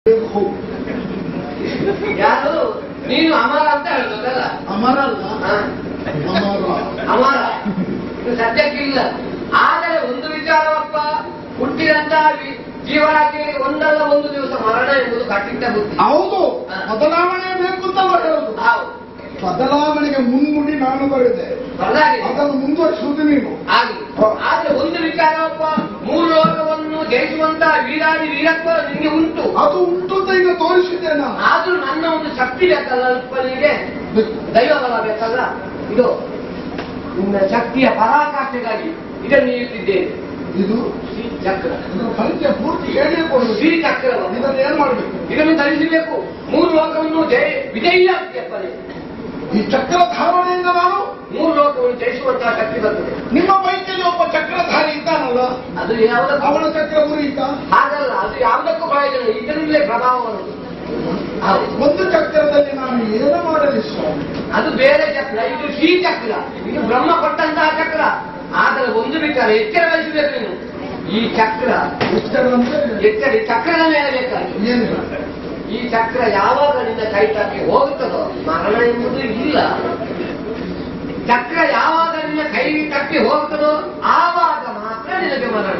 ಯಾರು ನೀನು ಅಮರ ಅಂತ ಹೇಳ್ಬೇಕಲ್ಲ ಅಮರ ಅಲ್ಲ ಹಾ? ಅಮರ ಅಮರ ಇದು ಸದ್ಯಕ್ಕಿಲ್ಲ ಆದರೆ ಒಂದು ವಿಚಾರವಪ್ಪ ಹುಟ್ಟಿದಂತ ವಿ- ಜೀವನಕ್ಕೆ ಒಂದಲ್ಲ ಒಂದು ದಿವಸ ಮರಣ ಎಂಬುದು ಖಚಿತ ಬುದ್ಧಿ ಹೌದು ಬದಲಾವಣೆ ಬೇಕು ಅಂತ ನಾವು ಹೇಳುದು ಹೌದು ಬದಲಾವಣೆಗೆ ಮುನ್ನುಡಿ ನಾನು ಬರೆದೆ ಬದಲಾಗಿದೆ ಅದನ್ನು ಮುಂದುವರಿಸುವುದು ನೀನು ಆಗಲಿ ಆದ್ರೆ ಒಂದು ವಿಚಾರವಪ್ಪ ಮೂರು ಲೋಕವನ್ನು ಜಯಿಸುವಂತ ವೀರಾದಿ ವೀರತ್ವ ನಿಮಗೆ ಉಂಟು ಅದು ಉಂಟು ಅಂತ ಈಗ ತೋರಿಸಿದ್ದೆ ನಾನು ಆದ್ರೂ ನನ್ನ ಒಂದು ಶಕ್ತಿ ಬೇಕಲ್ಲ ಅಲ್ಪನಿಗೆ ದೈವ ಬಲ ಬೇಕಲ್ಲ ಇದು ನಿನ್ನ ಶಕ್ತಿಯ ಪರಾಕಾಷ್ಠೆಗಾಗಿ ಇದನ್ನು ನೀಡುತ್ತಿದ್ದೇನೆ ಇದು ಶ್ರೀ ಚಕ್ರ ಇದರ ಪರಿಚಯ ಪೂರ್ತಿ ಹೇಳಿ ಕೊಡುದು ಶ್ರೀ ಚಕ್ರ ಇದನ್ನು ಏನ್ ಮಾಡ್ಬೇಕು ಇದನ್ನು ಧರಿಸಬೇಕು ಮೂರು ಲೋಕವನ್ನು ಜಯ ವಿಜಯ ಆಗ್ತೀಯಪ್ಪನೇ ಈ ಚಕ್ರ ಧಾರಣೆಯಿಂದ ನಾನು ಮೂರು ಲೋಕವನ್ನು ಜಯಿಸುವಂತಹ ಶಕ್ತಿ ಬರ್ತದೆ ನಿಮ್ಮ ಬೈಕಲ್ಲಿ ಒಬ್ಬ ಚಕ್ರಧಾರಿ ಇದ್ದಾನಲ್ಲ ಅದು ಯಾವುದಕ್ಕೂ ಅವನ ಚಕ್ರ ಮುರಿಯಿತ ಹಾಗಲ್ಲ ಅದು ಯಾವುದಕ್ಕೂ ಪ್ರಯೋಜನ ಇಲ್ಲ. ಇದರಿಂದಲೇ ಪ್ರಭಾವ ಬರುವುದು ಹೌದು ಒಂದು ಚಕ್ರದಲ್ಲಿ ನಾನು ಏನು ಮಾಡಲಿ ಸ್ವಾಮಿ ಅದು ಬೇರೆ ಚಕ್ರ ಇದು ಶ್ರೀ ಚಕ್ರ ಇದು ಬ್ರಹ್ಮ ಕೊಟ್ಟಂತಹ ಚಕ್ರ ಆದರೆ ಒಂದು ವಿಚಾರ ಎಚ್ಚರ ವಹಿಸಬೇಕು ನೀನು ಈ ಚಕ್ರ ಎಚ್ಚರ ಅಂದ್ರೆ ಎಚ್ಚರ ಈ ಚಕ್ರದ ಮೇಲೆ ಬೇಕಾಗಿ ಏನಿಲ್ಲ ಈ ಚಕ್ರ ಯಾವಾಗ ನಿನ್ನ ಕೈ ತಪ್ಪಿ ಹೋಗುತ್ತದೋ ಮರಣ ಎಂಬುದು ಇಲ್ಲ ಚಕ್ರ ಯಾವಾಗ ನಿನ್ನ ಕೈ ತಪ್ಪಿ ಹೋಗುತ್ತದೋ ಆವಾಗ ಮಾತ್ರ ನಿನಗೆ ಮರಣ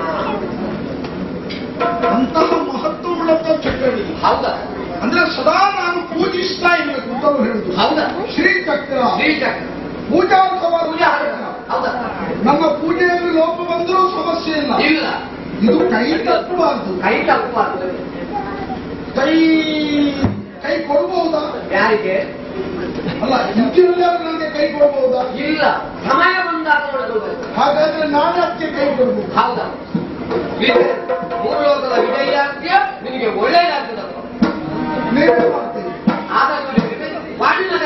ಅಂತಹ ಮಹತ್ವವುಳ್ಳಂತ ಚಕ್ರವಿಲ್ಲ ಹೌದಾ ಅಂದ್ರೆ ಸದಾ ನಾನು ಪೂಜಿಸ್ತಾ ಇರಬೇಕು ಅಂತ ಅವ್ರು ಹೇಳುದು ಹೌದಾ ಶ್ರೀ ಚಕ್ರ ಶ್ರೀ ಚಕ್ರ ಪೂಜಾರ್ಥವಾದ ಪೂಜಾ ಚಕ್ರ. ಹೌದಾ ನಮ್ಮ ಪೂಜೆಯಲ್ಲಿ ಲೋಪ ಬಂದರೂ ಸಮಸ್ಯೆ ಇಲ್ಲ ಇಲ್ಲ ಇದು ಕೈ ತಪ್ಪಬಾರ್ದು ಕೈ ತಪ್ಪಬಾರ್ದು ಕೈ ಕೈ ಕೊಡ್ಬಹುದಾ ಯಾರಿಗೆ ಅಲ್ಲ ಹಿಂದಿನಲ್ಲಿ ನನಗೆ ಕೈ ಕೊಡ್ಬಹುದಾ ಇಲ್ಲ ಸಮಯ ಬಂದಾಗ ನೋಡಿಕೊಳ್ಬೇಕು ಹಾಗಾದ್ರೆ ನಾನೇ ಅದಕ್ಕೆ ಕೈ ಕೊಡ್ಬೋದು ಹೌದಾ ವಿಜಯ ಮೂರು ಲೋಕದ ವಿಜಯ ಆಗ್ತೀಯ ನಿನಗೆ ಒಳ್ಳೆಯದಾಗ್ತದಪ್ಪ ನೀವೇ ಮಾಡ್ತೀರಿ ಆದಾಗ ವಾಡಿನ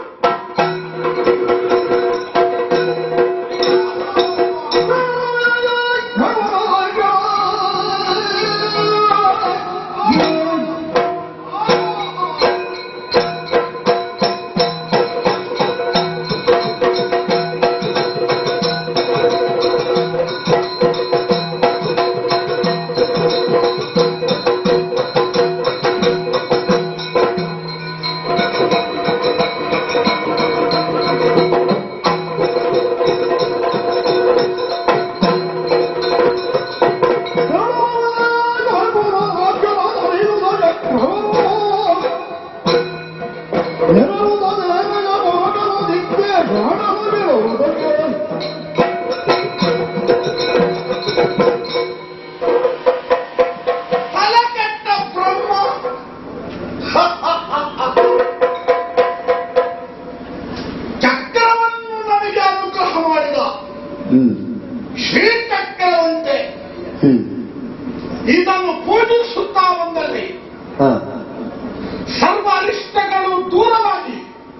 ತಲೆಕೆಟ್ಟ ಬ್ರಹ್ಮ ಚಕ್ರವನ್ನು ನನಗೆ ಅನುಗ್ರಹ ಮಾಡಿದ ಶ್ರೀಚಕ್ರವಂತೆ ಇದನ್ನು ಪೂಜಿಸುತ್ತಾ ಬಂದಲ್ಲಿ ಸರ್ವ ಅರಿಷ್ಟಗಳು ದೂರವಾಗಿ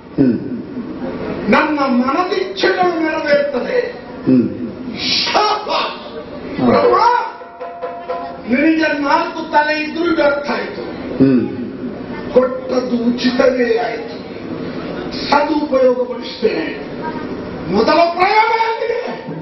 ನನ್ನ ಮನದಿಚ್ಛೆಗಳು ನೆರವೇರುತ್ತದೆ ಶಾಬಾಷ್. ಬ್ರಹ್ಮ ನಿನಗೆ ನಾಲ್ಕು ತಲೆ ಇದ್ರೂ ವ್ಯರ್ಥ ಆಯಿತು ಕೊಟ್ಟದ್ದು ಉಚಿತವೇ ಆಯಿತು ಸದುಪಯೋಗಪಡಿಸ್ತೇನೆ ಮೊದಲ ಪ್ರಯೋಗ ಆಗಿದೆ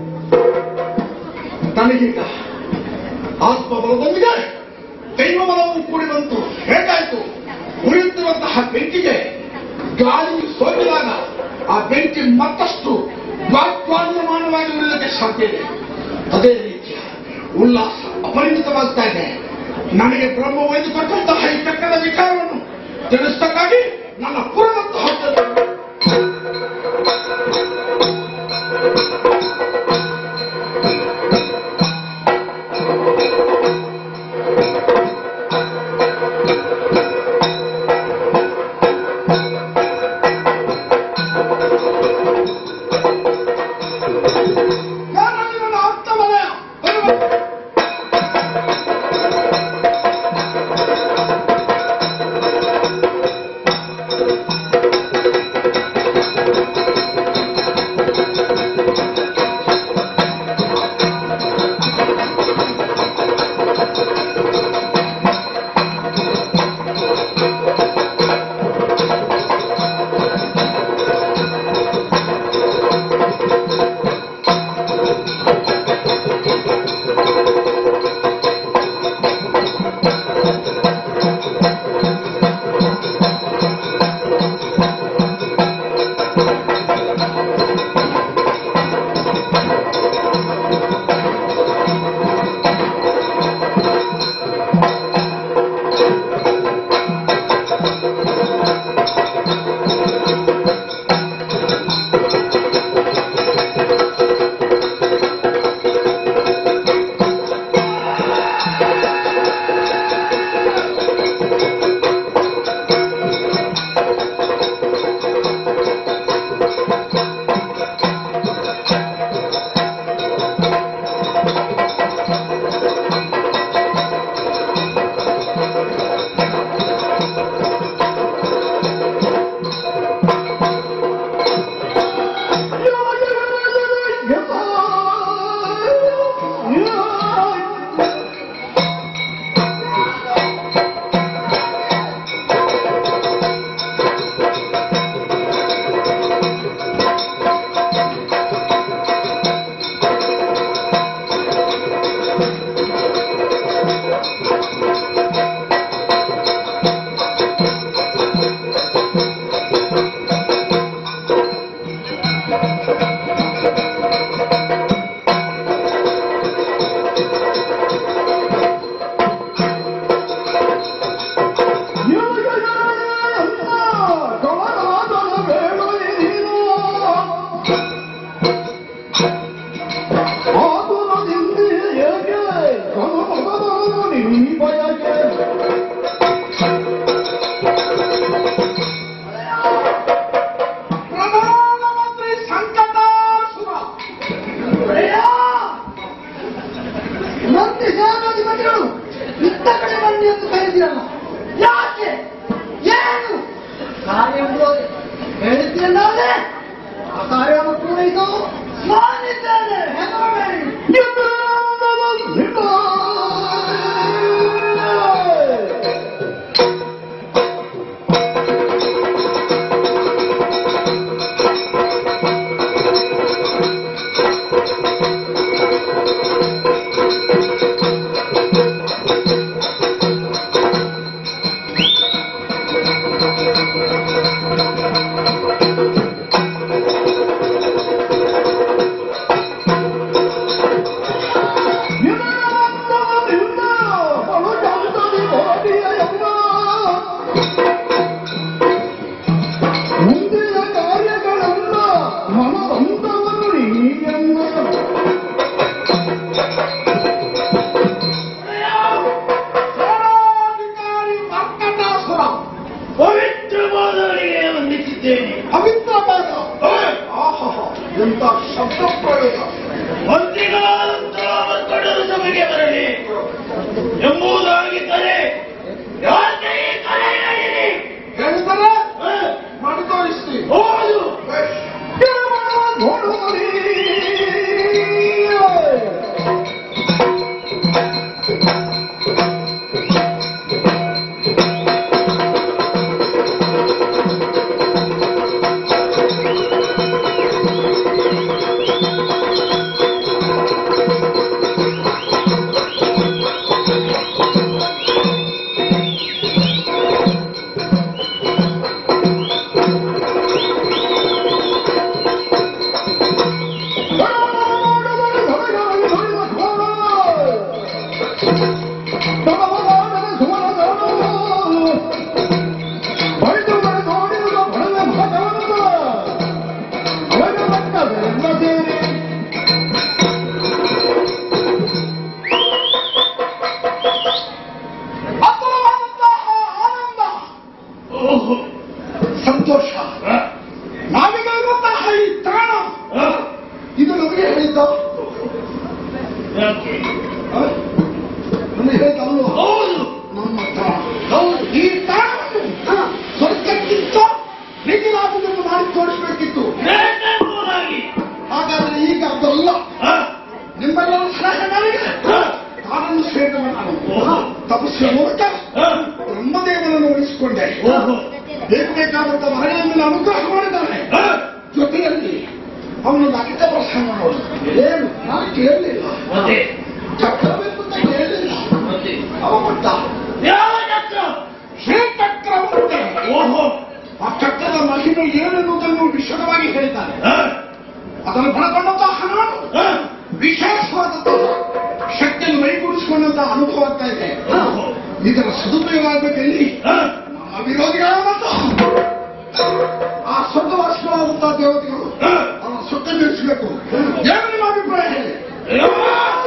ನನಗೀಗ ಆತ್ಮಬಲದೊಂದಿಗೆ ದೈವಬಲವು ಕೂಡಿ ಬಂತು ಹೇಗಾಯ್ತು ಉರಿಯುತ್ತಿರುವಂತಹ ಬೆಂಕಿಗೆ ಗಾಳಿ ಸೋಕಿದಾಗ ಆ ಬೆಂಕಿ ಮತ್ತಷ್ಟು ವಾಕ್ವಾದ್ಯಮಾನವಾಗಿ ಉಳಿಯಲಿಕ್ಕೆ ಸಾಧ್ಯ ಇದೆ ಅದೇ ರೀತಿಯ ಉಲ್ಲಾಸ ಅಪರಿಮಿತವಾಗ್ತಾ ಇದೆ ನನಗೆ ಬ್ರಹ್ಮ ವೈದ್ಯ ಕೊಟ್ಟಂತಹ ಈ ಚಕ್ರದ ವಿಚಾರವನ್ನು ತಿಳಿಸಕ್ಕಾಗಿ ನನ್ನ ಪೂರ್ಣತ್ವ ಹಾಕ್ತದೆ ನಾನಲ್ಲಿ ನನ್ನ ಆತ್ಮವಲಯ ಬರುವ- ಶ್ರೀ ಹೇಳಿದ್ದೇನಾದ್ರೆ ಆ ಕಾರ್ಯವನ್ನು ಪೂರೈಸು ನಾನಿದ್ದೇನೆ ಹೆದರಬೇಡಿ ಮುಂದಿನ ಕಾರ್ಯಗಳನ್ನ ಮನವಂತವನ್ನು ನೀಯನ್ನ ಸೇನಾಧಿಕಾರಿ ಮರ್ಕಟಾಸುರ ಪವಿತ್ರವಾದವರಿಗೆ ವಂದಿಸಿದ್ದೇನೆ ಪವಿತ್ರವಾದ ಆಹಾ ಎಂತ ಶಬ್ದ ಪ್ರಯೋಗ ಮಂತ್ರಿಗಳಾದಂತಹ ಮಕ್ಕಳರು ಸಭೆಗೆ ಬರಲಿ ಎಂಬುದಾಗಿದ್ದರೆ ಯಾಕೆ ಈ ಕರೆ ಹೇಳಿರಿ? ಹೇಳಿದರೆ ಹ? ಮಾಡಿ ತೋರಿಸ್ತೀವಿ ಹೌದು ಓಹೋ ಸಂತೋಷ ಹ? ನಾವಿರುವಂತಹ ಈ ತಾಣ ಹ? ಇದು ನಮಗೆ ಹೇಳಿದ್ದ ಯಾಕೆ ನಮಗೆ ಹೇಳಿದ್ದಲ್ವ ಹೌದು ನಮ್ಮ ತಾಣ ಹೌದು ಈ ತಾಣವನ್ನು ಸ್ವರ್ಗಕ್ಕಿಂತ ಮಿಗಿಲಾದುದನ್ನು ಮಾಡಿ ತೋರಿಸಬೇಕಿತ್ತು ನೇತೆಂಬುದಾಗಿ ಹಾಗಾದ್ರೆ ಈಗ ಅದಲ್ಲ ಹ? ನಿಮ್ಮೆಲ್ಲರ ಸಲಹೆ ನನಗೆ ಹ? ತಾನನ್ನು ಸೇರಿದವ ಓಹೋ. ನಾನು ತಪಸ್ಸಿನ ಮೂಲಕ ಹ? ಬ್ರಹ್ಮದೇವನನ್ನು ಉಳಿಸಿಕೊಂಡೆ ಓಹೋ ಬೇಕಾದಂತ ಮನೆಯನ್ನು ಅನುಗ್ರಹ ಮಾಡಿದ್ದಾನೆ ಹ? ಜೊತೆಯಲ್ಲಿ ಅವನು ನಗಿತ ಪ್ರಸಂಗ ನೋಡು ಏನು ನಾನು ಕೇಳಲಿಲ್ಲ ಮತ್ತೆ ಚಕ್ರಬೇಕು ಅಂತ ಕೇಳಲಿಲ್ಲ ಮತ್ತೆ ಅವ ಕೊಟ್ಟ ಯಾವ ಚಕ್ರ ಶ್ರೀಚಕ್ರ ಉಂಟೆ ಓಹೋ ಆ ಚಕ್ರದ ಮಹಿಮೆ ಏನೆನ್ನುವುದನ್ನು ವಿಶದವಾಗಿ ಹೇಳಿದ್ದಾನೆ ಹ? ಅದನ್ನು ಪಡ್ಕೊಂಡಂತ ಹಣಾನು ಹ? ವಿಶೇಷವಾದಂತಹ ಶಕ್ತಿಯನ್ನು ಮೈಗೂಡಿಸಿಕೊಂಡಂತಹ ಅನುಭವ ಆಗ್ತಾ ಇದೆ ಓಹೋ ಇದರ ಸದುಪಯೋಗ ಆಗಬೇಕಲ್ಲಿ ಹ? ನಮ್ಮ ವಿರೋಧಿಗಳಾದಂತ ಆ ಸ್ವರ್ಗವಾಸಿಗಳಾದಂತಹ ದೇವತೆಗಳು ಹ? ಅವರ ಸುತ್ತ ನಿಲ್ಲಿಸಬೇಕು ಏನು ನಿಮ್ಮ ಅಭಿಪ್ರಾಯ ಹೇಳಿ ಯವ್ವ!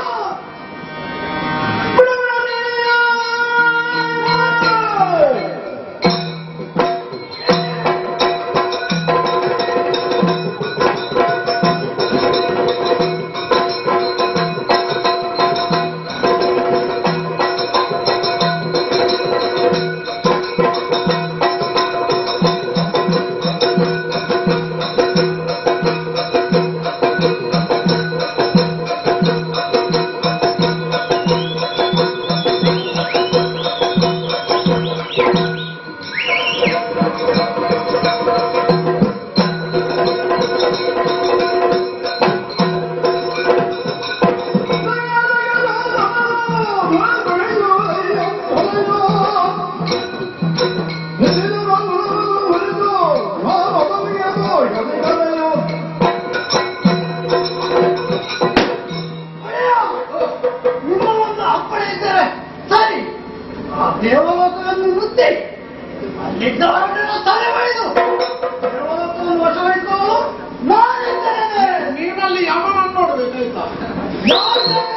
ನಿಮ್ಮ ಒಂದು ಅಪ್ಪಣೆ ಇದ್ದರೆ ಸರಿ ಆ ದೇವಲೋಕವನ್ನು ಮುದ್ದೆ ಅಲ್ಲಿದ್ದವರನ್ನೆಲ್ಲ ತಲೆ ಬಳಿದು ದೇವಲೋಕವನ್ನು ವಶವಹಿಸುವವರು ನಾನಿದ್ದೇನೆ ನೀನಲ್ಲಿ ಯಮನನ್ನು ನೋಡ್ಬೇಕಾಯ್ತಾ ಯಾರಿದ್ದಾರೆ?